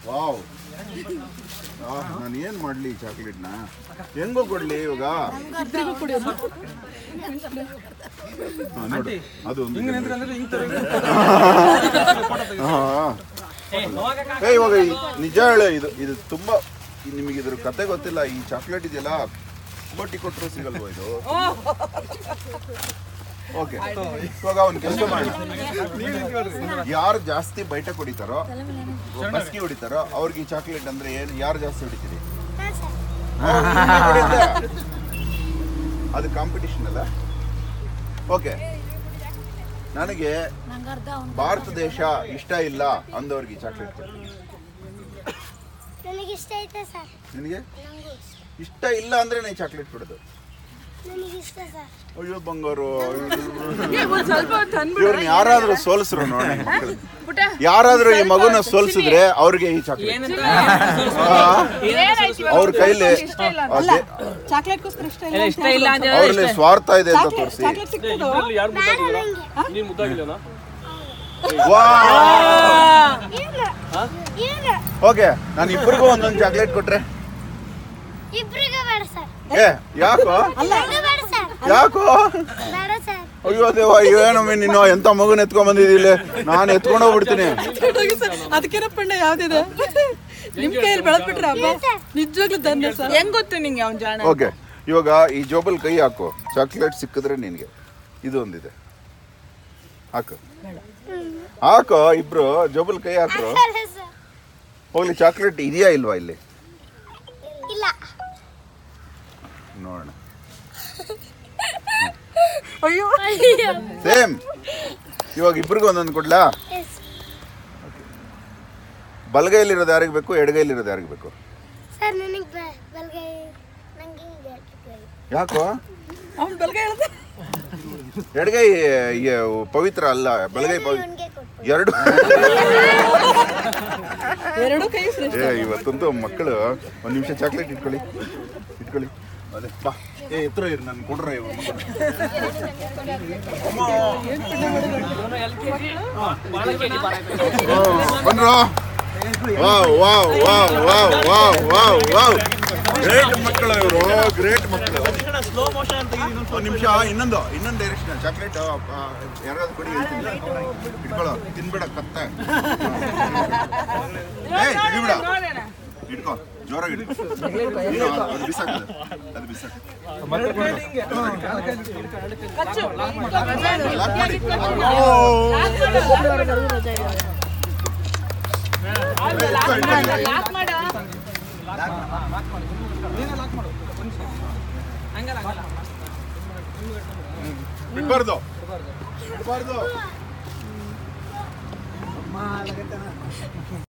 Wow ನಾನು ಏನು ಮಾಡಲಿ ಈ ಚಾಕ್ಲೇಟ್ನ ಹೆಂಗೋ ಕೊಡ್ಲಿ ಇವಾಗ ಹಾ, ನೋಡು ಅದು ಒಂದು ಹಾ. ಏ ಇವಾಗ ಈ ನಿಜ ಹೇಳು ಇದು ಇದು ತುಂಬಾ ಈ ನಿಮಗೆ ಇದ್ರ ಕತೆ ಗೊತ್ತಿಲ್ಲ ಈ ಚಾಕ್ಲೇಟ್ ಇದೆಯಲ್ಲ ಕೋಟಿ ಕೊಟ್ಟರು ಸಿಗಲ್ವೋ ಇದು ಓಕೆ ಇವಾಗ ಅವ್ನು ಕೆಲಸ ಮಾಡಿ ಯಾರು ಜಾಸ್ತಿ ಬೈಟ ಕುಡಿತಾರೋ ಬಸ್ಕಿ ಹೊಡಿತಾರೋ ಅವ್ರಿಗೆ ಈ ಚಾಕ್ಲೇಟ್ ಅಂದ್ರೆ ಏನು ಯಾರು ಜಾಸ್ತಿ ಹೊಡಿತೀರಿ ಅವ್ರು ನಿನ್ನೆ ಹೊಡಿತಾರೆ. ಅದು ಕಾಂಪಿಟಿಷನ್ ಅಲ್ಲ ಓಕೆ ನನಗೆ ಭಾರತ ದೇಶ ಇಷ್ಟ ಇಲ್ಲ ಅಂದವ್ರಿಗೆ ಚಾಕ್ಲೇಟ್ ಕೊಡ್ತೀನಿ ನನಗೆ ಇಷ್ಟ ಐತೆ ಸರ್ ನಿನಗೆ ನನಗೂ ಇಷ್ಟ ಇಲ್ಲ ಅಂದ್ರೆ ನೀ ಚಾಕ್ಲೇಟ್ ಕೊಡೋದು ನನಗೆ ಇಷ್ಟ ಸರ್ ಅಯ್ಯೋ ಬಂಗಾರು ಒಂದ್ ಸ್ವಲ್ಪ ಹೊತ್ತು ಅಂದ್ಬಿಡು. ಇವ್ರನ್ನ ಯಾರಾದ್ರೂ ಸೋಲಿಸ್ರು ನೋಡಿ ಯಾರಾದ್ರೂ ಈ ಮಗುನ ಸೋಲ್ಸಿದ್ರೆ ಅವ್ರಿಗೆ ಈ ಚಾಕ್ಲೇಟ್ ಏನಾಯ್ತು ಇವಾಗ? ಅವ್ರ ಕೈಲಿ ಇಷ್ಟ ಇಲ್ಲ ಅದೇ ಚಾಕ್ಲೇಟ್ಗೋಸ್ಕರ ಇಷ್ಟ ಇಲ್ಲ ಇಷ್ಟ ಇಲ್ಲ ಅಂತ ಅವ್ರಲ್ಲಿ ಸ್ವಾರ್ಥ ಇದೆ ಅಂತ ತೋರಿಸಿ ಚಾಕ್ಲೇಟ್ ಸಿಕ್ತದೋ ನೀನ್ ಮುದ್ದಾಗಿಲ್ಲನಾ ಏನು ಏನು ಓಕೆ ನಾನು ಇಬ್ಬರಿಗೂ ಒಂದೊಂದು ಚಾಕ್ಲೇಟ್ ಕೊಟ್ರೆ ಇಬ್ರಿಗೂ ಬೇಡ ಸರ್ ಏ ಯಾಕೋ ನನಗೂ ಬೇಡ ಸರ್ ಯಾಕೋ ಬೇಡ ಸರ್ ಅಯ್ಯೋ ದೇವ ಏನೊಮ್ಮೆ ನೀನು ಎಂತ ಮಗುನ ಎತ್ಕೊಂಡ್ ಬಂದಿದ್ದಿಲ್ಲ ನಾನು ಎತ್ಕೊಂಡು ಹೋಗ್ಬಿಡ್ತೀನಿ ಅದಕ್ಕಿರೋ ಪುಣ್ಯ ಯಾವ್ದಿದೆ ನಿಮ್ ಕೈಯಲ್ಲಿ ಬೆಳೆದ್ಬಿಟ್ರೆ ಹಬ್ಬ ನಿಜವಾಗ್ಲೂ ಧನ್ಯ ಸರ್ ಹೆಂಗ್ ಗೊತ್ತು ನಿಂಗೆ ಅವ್ನ್ ಜಾಣ ಓಕೆ ಇವಾಗ ಈ ಜೋಬಲ್ ಕೈ ಹಾಕು ಚಾಕ್ಲೇಟ್ ಸಿಕ್ಕಿದ್ರೆ ನಿನಗೆ ಇದು ಒಂದಿದೆ ಹಾಕು ಹಾಕೋ ಇಬ್ರು ಜೋಬಲ್ ಕೈ ಹಾಕು ಬೇಡ ಸರ್ ಹೋಗ್ಲಿ ಚಾಕ್ಲೇಟ್ ಇದೆಯಾ ಇಲ್ವಾ ಇಲ್ಲಿ ಇಲ್ಲ ನೋಡೋಣ ಅಯ್ಯೋ ಸೇಮ್ ಇವಾಗ ಇಬ್ರಿಗೂ ಒಂದೊಂದು ಕೊಡ್ಲಾ ಎಸ್ ಬಲಗೈಲಿರೋದು ಯಾರಿಗೆ ಬೇಕು ಎಡಗೈಲಿರೋದು ಯಾರಿಗೆ ಬೇಕು ಸರ್ ನನಗೆ ಬಲ್ಗೈ ನಂಗೆ ಹಿಂಗೆ ಯಾಕೋ ಅವ್ನು ಬೆಳಗ್ಗೆ ಹೇಳ್ದೆ ಎಡಗೈ ಈ ಪವಿತ್ರ ಅಲ್ಲ ಬಲಗೈ ಪವಿತ್ರ ನನಗೆ ಕೊಟ್ಟು ಎರಡು ಎರಡು ಕೈ ಶ್ರೇಷ್ಠ ಏ ಇವತ್ತಂತೂ ಮಕ್ಕಳು ಒಂದು ನಿಮಿಷ ಚಾಕ್ಲೇಟ್ ಇಟ್ಕೊಳ್ಳಿ ಇಟ್ಕೊಳ್ಳಿ ಅದೇ ಬಾ ಏ ಎತ್ತರ ಇರು ನಾನು ಕೊಡ್ರೆ ಇವ್ರ ಮಗನ. ಹ್ಮ್, ಬಂದ್ರು wow wow wow wow wow wow wow great ಮಕ್ಕಳು ಇವರು ಗ್ರೇಟ್ ಮಕ್ಕಳು ಒಂದು ನಿಮಿಷ ಇನ್ನೊಂದು ಇನ್ನೊಂದು ಡೈರೆಕ್ಷನ್ ಚಾಕ್ಲೇಟ್ ಯಾರಾದ್ರು ಕೊಡಿ ಹೇಳ್ತೀನಿ ಇಟ್ಕೊಳ್ಳೋ ತಿನ್ಬೇಡ ಕತ್ತ ಏ ಹಿಡಿಬಿಡ ಇಟ್ಕೋ ಜೋರಾಗಿ ಇಟ್ಕೋ ನೀನು ಅದು ಬಿಸಾಕದು ಅದು ಬಿಸಾಕು ಲಾಕ್ ಮಾಡಿ ಎತ್ಕೊ, ಇಟ್ಕೊ. ಲಾಕ್ ಮಾಡು ಬಿಡ್ಬಾರ್ದು ಬಿಡ್ಬಾರ್ದು